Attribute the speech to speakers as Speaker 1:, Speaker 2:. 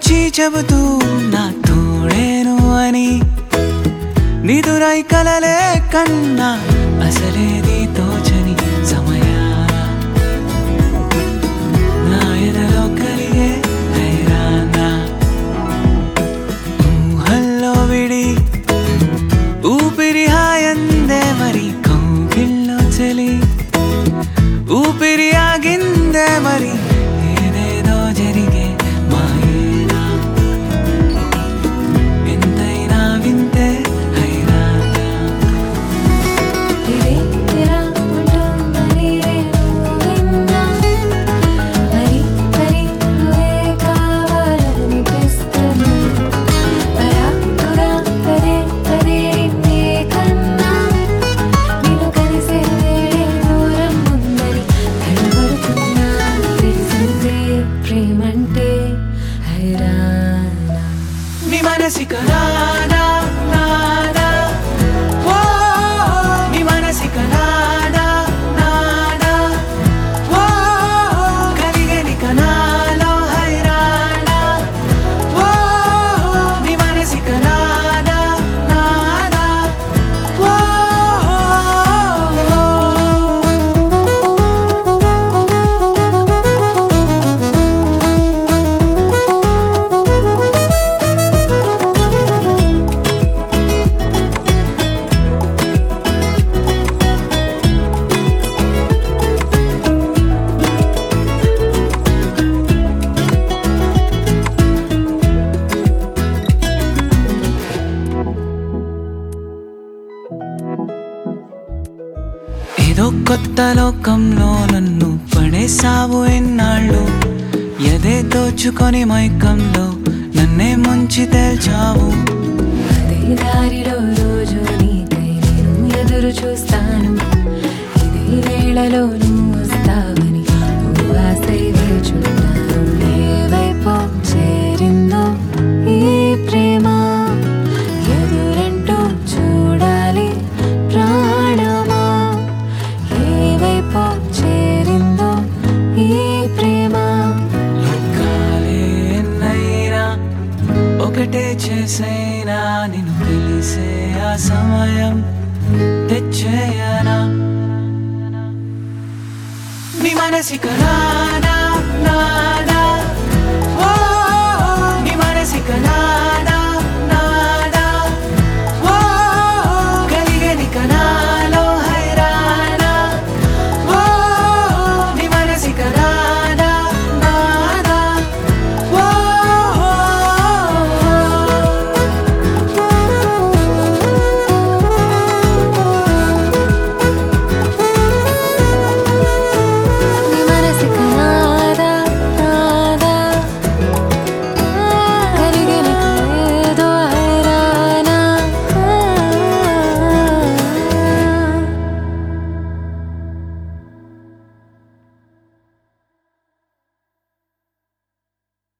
Speaker 1: వచ్చి చెబుతూ నా తోడేను అని నిదురై కలలే కన్నా అసలేది తోచని సమయాన నా ఎదలో కలిగే హైరానా ఊహల్లో విడి ఊపిరి హాయందే మరి కౌగిల్లో చలి ఊపిరి ఆగిందే మరి ఏదేదో జరిగే మాయేనా ఎంతైనా వింతే హైరానా
Speaker 2: ఇదే తెరా ఉంటుందని విన్నా మరి మరి నువ్వే కావాలనిపిస్తుంది పరాకుగా పదే పదే నీ కన్నా నిన్ను కలిసే వేళే దూరం ఉందని తడబడుతున్నా తెలిసిందే ప్రేమంటే హైరానా
Speaker 1: నీ మనసిక నానా నానా ఓ నీ మనసిక నానా నానా ఓ కలిగని కనాలో హైరానా ఓ నీ మనసిక నానా నానా ఓ ఏదో కొత్త లోకంలో నన్ను పడేసావు ఎన్నాళ్ళు ఎదే దోచుకొని మైకంలో నన్నే ముంచి తేల్చావు
Speaker 2: అదే దారిలో రోజు నీకై నేను ఎదురు చూస్తాను ఇదే వేళలో నువ్వు వస్తావని ఓ ఆశై వేచుంటాను ఏవైపో చేరిందో ఈ ప్రేమ ఎదురంటూ చూడాలి ప్రాణమా ఏవైపో చేరిందో ఈ ప్రేమ
Speaker 1: లోకాలే ఎన్నైనా ఒకటే చేసైనా నిన్ను పిలిసే ఆ సమయం తెచ్చేయనా నీ మనసిక నా